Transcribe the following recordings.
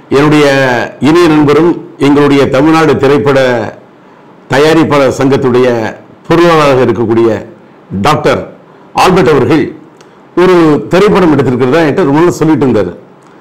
என்னுடைய இனிய நண்பரும் எங்களுடைய தமிழ்நாடு திரைப்பட தயாரிப்பாளர் சங்கத்துடைய பொருளாளராக இருக்கக்கூடிய டாக்டர் ஆல்பர்ட் அவர்கள் ஒரு திரைப்படம் எடுத்திருக்கிறதா என்கிட்ட ரொம்ப நாள் சொல்லிட்டு இருந்தார்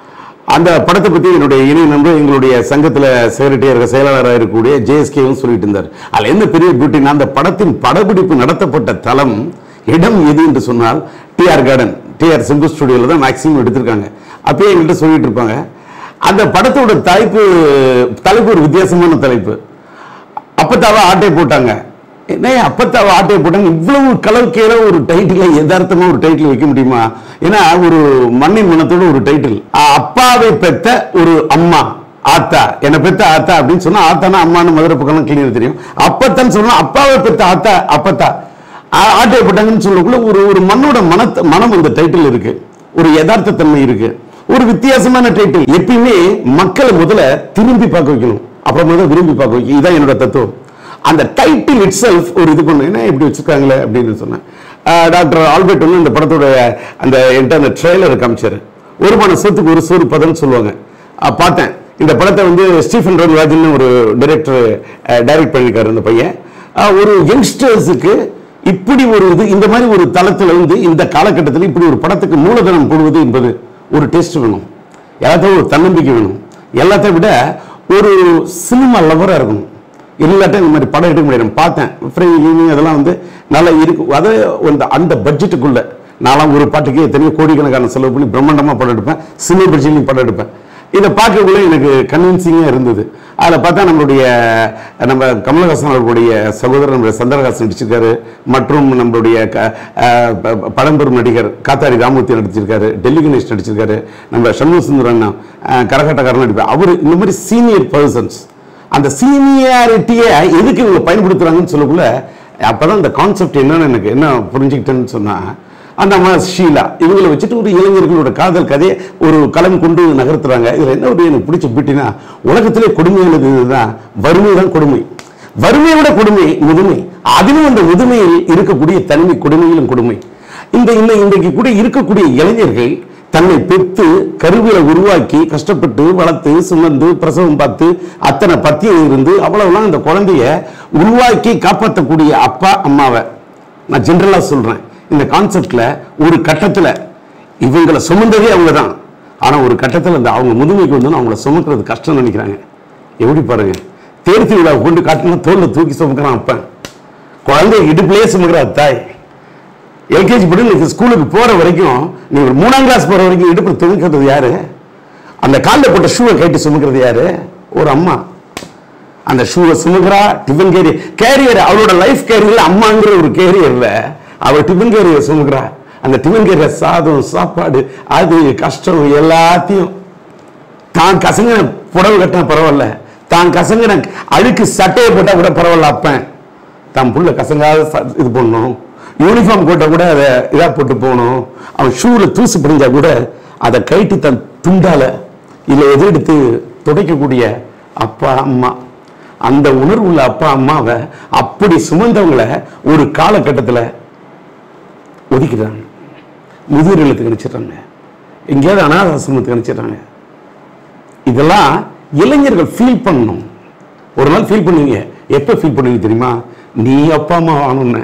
அந்த படத்தை பற்றி என்னுடைய இணைய நண்பர் எங்களுடைய சங்கத்தில் செக்ரட்டரியாக செயலாளராக இருக்கக்கூடிய ஜேஎஸ்கேவும் சொல்லிட்டு இருந்தார் அதில் என்ன பெரிய பியூட்டினா அந்த படத்தின் படப்பிடிப்பு நடத்தப்பட்ட தளம் இடம் எது என்று சொன்னால் டிஆர் கார்டன் டிஆர் சிம்பு ஸ்டுடியோவில் தான் மேக்ஸிமம் எடுத்திருக்காங்க அப்பயே எங்கள்கிட்ட சொல்லிட்டு இருப்பாங்க அந்த படத்தோட தலைப்பு தலைப்பு ஒரு வித்தியாசமான தலைப்பு அப்பத்தாவா ஆட்டை போட்டாங்க என்ன அப்பத்தாவா ஆட்டை போட்டாங்க இவ்வளவு கலவைக்கையில ஒரு டைட்டில யதார்த்தமா ஒரு டைட்டில் வைக்க முடியுமா ஏன்னா ஒரு மண்ணின் மனத்தோட ஒரு டைட்டில் அப்பாவை பெத்த ஒரு அம்மா ஆத்தா என்னை பெத்த ஆத்தா அப்படின்னு சொன்னா ஆத்தானா அம்மான்னு மதுரை பக்கம் கிளியர் தெரியும் அப்பத்தான் சொன்னா அப்பாவை பெத்த ஆத்தா அப்பத்தா ஆ- ஆட்டை போட்டாங்கன்னு சொல்லக்குள்ள ஒரு ஒரு மண்ணோட மனத்த மனம் அந்த டைட்டில் இருக்கு ஒரு யதார்த்த தன்மை இருக்கு ஒரு வித்தியாசமான டைட்டில் எப்பயுமே மக்களை முதல்ல திரும்பி பார்க்க வைக்கணும் அப்புறம் முதல்ல விரும்பி பார்க்க வைக்கணும் இதுதான் என்னோட தத்துவம் அந்த டைட்டில் இட் செல்ஃப் ஒரு இது பண்ணு என்ன இப்படி வச்சிருக்காங்களே அப்படின்னு சொன்னேன் ஆஹ் டாக்டர் ஆல்பர்ட் வந்து இந்த படத்தோட அந்த என்கிட்ட அந்த ட்ரெய்லர் காமிச்சாரு ஒரு மன சொத்துக்கு ஒரு சோறு பதம்னு சொல்லுவாங்க ஆஹ் பார்த்தேன் இந்த படத்தை வந்து ஸ்டீஃபன் ராஜன் ஒரு டைரக்டர் டைரக்ட் பண்ணியிருக்காரு அந்த பையன் ஆஹ் ஒரு யங்ஸ்டர்ஸுக்கு இப்படி ஒரு இது இந்த மாதிரி ஒரு தளத்துல வந்து இந்த காலகட்டத்தில் இப்படி ஒரு படத்துக்கு மூலதனம் போடுவது என்பது ஒரு டேஸ்ட் வேணும் எல்லாத்தையும் ஒரு தன்னம்பிக்கை வேணும் எல்லாத்தையும் விட ஒரு சினிமா லவராக இருக்கணும் இல்லாட்டும் இந்த மாதிரி படம் எடுக்க முடியாது நான் பார்த்தேன் ஃப்ரேமிங் அதெல்லாம் வந்து நல்லா இருக்கு அது அந்த அந்த பட்ஜெட்டுக்குள்ள நான்லாம் ஒரு பாட்டுக்கு எத்தனையோ கோடிக்கணக்கான செலவு பண்ணி பிரம்மாண்டமாக படம் எடுப்பேன் சின்ன பட்ஜெட்லையும் படம் எடுப்பேன் இதை பார்க்கக்குள்ள எனக்கு கன்வின்சிங்காக இருந்தது அதில் பார்த்தா நம்மளுடைய நம்ம கமலஹாசன் அவர்களுடைய சகோதரர் நம்முடைய சந்திரஹாசன் நடிச்சிருக்காரு மற்றும் நம்மளுடைய க- அஹ் ப- ப- பழம்பெரும் நடிகர் காத்தாடி ராமூர்த்தி நடிச்சிருக்காரு டெல்லி கணேஷ் நடிச்சிருக்காரு நம்ம சண்முக சுந்தரன் அண்ணா அஹ் கரகாட்டக்காரன் நடிப்பார் அவர் இந்த மாதிரி சீனியர் பர்சன்ஸ் அந்த சீனியாரிட்டியை எதுக்கு இவங்க பயன்படுத்துறாங்கன்னு சொல்லக்குள்ள அப்பதான் அந்த கான்செப்ட் என்னன்னு எனக்கு என்ன புரிஞ்சுக்கிட்டேன்னு சொன்னா அந்த அம்மா ஷீலா இவங்களை வச்சுட்டு ஒரு இளைஞர்களோட காதல் கதையை ஒரு களம் கொண்டு நகர்த்துறாங்க இதுல என்ன ஒரு எனக்கு பிடிச்ச பிட்டினா உலகத்திலே கொடுமையானது இதுதான் வறுமை தான் கொடுமை வறுமையை விட கொடுமை முதுமை அதிலும் அந்த முதுமையில் இருக்கக்கூடிய தனிமை கொடுமையிலும் கொடுமை இந்த இந்த இன்றைக்கு கூட இருக்கக்கூடிய இளைஞர்கள் தன்னை பெற்று கருவில உருவாக்கி கஷ்டப்பட்டு வளர்த்து சுமந்து பிரசவம் பார்த்து அத்தனை பத்தியம் இருந்து அவ்வளவுலாம் அந்த குழந்தைய உருவாக்கி காப்பாற்றக்கூடிய அப்பா அம்மாவை நான் ஜென்ரலா சொல்றேன் இந்த கான்செப்ட்ல ஒரு கட்டத்துல இவங்களை சுமந்ததே அவங்க தான் ஆனா ஒரு கட்டத்துல இந்த அவங்க முதுமைக்கு வந்து அவங்கள சுமக்கிறது கஷ்டம் நினைக்கிறாங்க எப்படி பாருங்க தேர் திருவிழா கொண்டு காட்டினா தோல்ல தூக்கி சுமக்கிறான் அப்பன் குழந்தை இடுப்புலயே சுமக்கிற தாய் எல்கேஜி படி நீங்க ஸ்கூலுக்கு போற வரைக்கும் நீ ஒரு மூணாம் கிளாஸ் போற வரைக்கும் இடுப்பு துணிக்கிறது யாரு அந்த காலில் போட்ட ஷூவை கட்டி சுமக்கிறது யாரு ஒரு அம்மா அந்த ஷூவை சுமக்கிறா டிஃபன் கேரியர் கேரியர் அவளோட லைஃப் கேரியர்ல அம்மாங்கிற ஒரு கேரியர்ல அவள் டிஃபன் கேரியர் சுமக்கிறா அந்த டிஃபன் கேரியர் சாதம் சாப்பாடு அது கஷ்டம் எல்லாத்தையும் தான் கசங்கின புடவை கட்டினா பரவாயில்ல தான் கசங்கின அழுக்கு சட்டையை போட்டா கூட பரவாயில்ல அப்பன் தான் புள்ள கசங்காத ச- இது பண்ணணும் யூனிஃபார்ம் போட்டா கூட அதை இதா போட்டு போகணும் அவன் ஷூல தூசு பிடிஞ்சா கூட அதை கைட்டு தன் துண்டால இல்லை எது எடுத்து துடைக்கக்கூடிய அப்பா அம்மா அந்த உணர்வு உள்ள அப்பா அம்மாவை அப்படி சுமந்தவங்களை ஒரு காலகட்டத்தில் ஒதுக்கிடுறாங்க முதியோர் இல்லத்துக்கு அனுப்பிச்சிடுறாங்க எங்கேயாவது அனாதாசிரமத்துக்கு அனுப்பிச்சிடுறாங்க இதெல்லாம் இளைஞர்கள் ஃபீல் பண்ணணும் ஒரு நாள் ஃபீல் பண்ணுவீங்க எப்போ ஃபீல் பண்ணுவீங்க தெரியுமா நீ அப்பா அம்மா ஆகணும்னு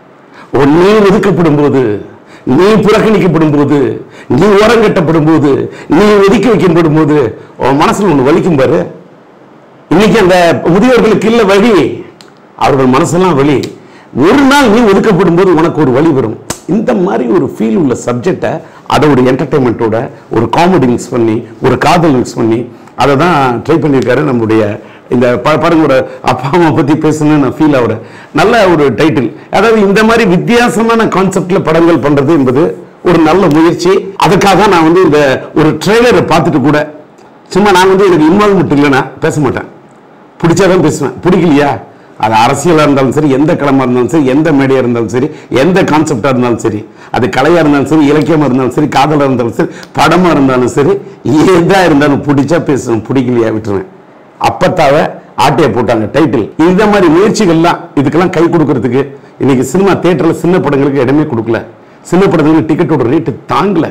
நீ ஒதுக்கப்படும் போது நீ புறக்கணிக்கப்படும் போது நீ ஓரங்கட்டப்படும் போது நீ ஒதுக்கி வைக்கப்படும் போது உன் மனசுல ஒன்று வலிக்கும் பாரு இன்னைக்கு அந்த முதியோர்களுக்கு இல்ல வழி அவர்கள் மனசெல்லாம் வழி ஒரு நாள் நீ ஒதுக்கப்படும் போது உனக்கு ஒரு வழி வரும் இந்த மாதிரி ஒரு ஃபீல் உள்ள சப்ஜெக்டை அதை ஒரு என்டர்டைன்மெண்ட்டோட ஒரு காமெடி மிக்ஸ் பண்ணி ஒரு காதல் மிக்ஸ் பண்ணி அதை தான் ட்ரை பண்ணியிருக்காரு நம்முடைய இந்த ப- படங்களோட அப்பா அம்மா பத்தி பேசணும்னு நான் ஃபீல் ஆகுறேன் நல்ல ஒரு டைட்டில் அதாவது இந்த மாதிரி வித்தியாசமான கான்செப்ட்ல படங்கள் பண்றது என்பது ஒரு நல்ல முயற்சி அதுக்காக நான் வந்து இந்த ஒரு ட்ரெய்லரை பார்த்துட்டு கூட சும்மா நான் வந்து எனக்கு இன்வால்வ்மெண்ட் இல்லைன்னா பேச மாட்டேன் பிடிச்சாதான் பேசுவேன் பிடிக்கலையா அது அரசியலாக இருந்தாலும் சரி எந்த களமாக இருந்தாலும் சரி எந்த மேடையாக இருந்தாலும் சரி எந்த கான்செப்டாக இருந்தாலும் சரி அது கலையாக இருந்தாலும் சரி இலக்கியமாக இருந்தாலும் சரி காதலாக இருந்தாலும் சரி படமாக இருந்தாலும் சரி எதா இருந்தாலும் பிடிச்சா பேசுவேன் பிடிக்கலையா விட்டுருவேன் அப்பத்தாவை ஆட்டையை போட்டாங்க டைட்டில் இந்த மாதிரி முயற்சிகள்லாம் இதுக்கெல்லாம் கை கொடுக்கறதுக்கு இன்னைக்கு சினிமா தியேட்டர்ல சின்ன படங்களுக்கு இடமே கொடுக்கல சின்ன படங்களுக்கு டிக்கெட்டோட ரேட்டு தாங்கல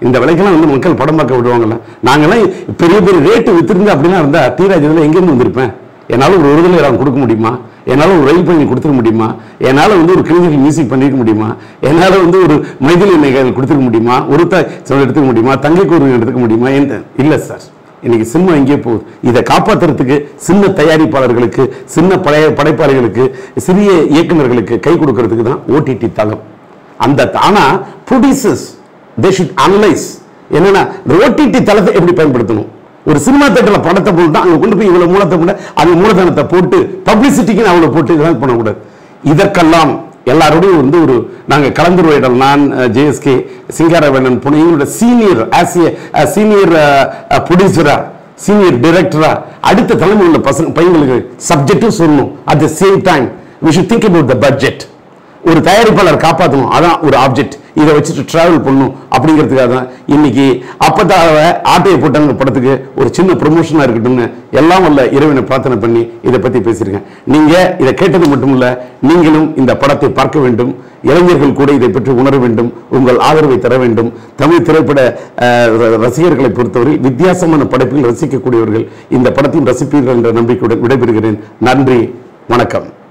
இந்த விலைக்கெல்லாம் வந்து மக்கள் படம் பார்க்க விடுவாங்கல்ல நாங்கெல்லாம் பெரிய பெரிய ரேட்டு வித்திருந்து அப்படிலாம் இருந்தா தீராஜ் இதில் எங்கேருந்து வந்திருப்பேன் என்னால் ஒரு விடுதலை ராகம் கொடுக்க முடியுமா என்னால் ஒரு ரயில் பயணி கொடுத்துக்க முடியுமா என்னால் வந்து ஒரு கிளினிக்கல் மியூசிக் பண்ணிருக்க முடியுமா என்னால் வந்து ஒரு மைதிலி நகைகள் கொடுத்துக்க முடியுமா ஒரு தாய் சொல்ல எடுத்துக்க முடியுமா தங்கை கூறு எடுத்துக்க முடியுமா எந்த இல்லை சார் இன்னைக்கு சினிமா எங்கே போகுது இதை காப்பாத்துறதுக்கு சின்ன தயாரிப்பாளர்களுக்கு சின்ன பழைய படைப்பாளிகளுக்கு சிறிய இயக்குனர்களுக்கு கை கொடுக்கறதுக்கு தான் ஓடிடி தளம் அந்த ஆனா ப்ரொடியூசர்ஸ் தே ஷுட் அனலைஸ் என்னன்னா இந்த ஓடிடி தளத்தை எப்படி பயன்படுத்தணும் ஒரு சினிமா தேட்டர்ல படத்தை போட்டு அங்க கொண்டு போய் இவ்வளவு மூலத்தை போட்டு அது மூலதனத்தை போட்டு பப்ளிசிட்டிக்கு அவ்வளவு போட்டு இதெல்லாம் பண்ணக்கூடாது இதற்கெல்லாம் எல்லாரோடையும் வந்து ஒரு நாங்க கலந்துரையாடல் நான் ஜேஎஸ்கே சிங்காரவேணன் புனே எங்களோட சீனியர் ஆசிய சீனியர் ப்ரொடியூசரா சீனியர் டைரக்டரா அடுத்த தலைமை உள்ள பசங்க பையங்களுக்கு சப்ஜெக்டும் சொல்லணும் at the same time we should think about the budget ஒரு தயாரிப்பாளர் காப்பாற்றணும் அதான் ஒரு ஆப்ஜெக்ட் இதை வச்சுட்டு டிராவல் பண்ணணும் அப்படிங்கிறதுக்காக தான் இன்னைக்கு அப்பத்தாக ஆட்டையை போட்டாங்க படத்துக்கு ஒரு சின்ன ப்ரொமோஷனாக இருக்கட்டும்னு எல்லாம் வல்ல இறைவனை பிரார்த்தனை பண்ணி இதை பற்றி பேசியிருக்கேன் நீங்க இதை கேட்டது மட்டும் இல்ல நீங்களும் இந்த படத்தை பார்க்க வேண்டும் இளைஞர்கள் கூட இதை பற்றி உணர வேண்டும் உங்கள் ஆதரவை தர வேண்டும் தமிழ் திரைப்பட அஹ், ர- ரசிகர்களை பொறுத்தவரை வித்தியாசமான படைப்புகள் ரசிக்கக்கூடியவர்கள் இந்த படத்தையும் ரசிப்பீர்கள் என்ற நம்பிக்கையுடன் விடைபெறுகிறேன் நன்றி வணக்கம்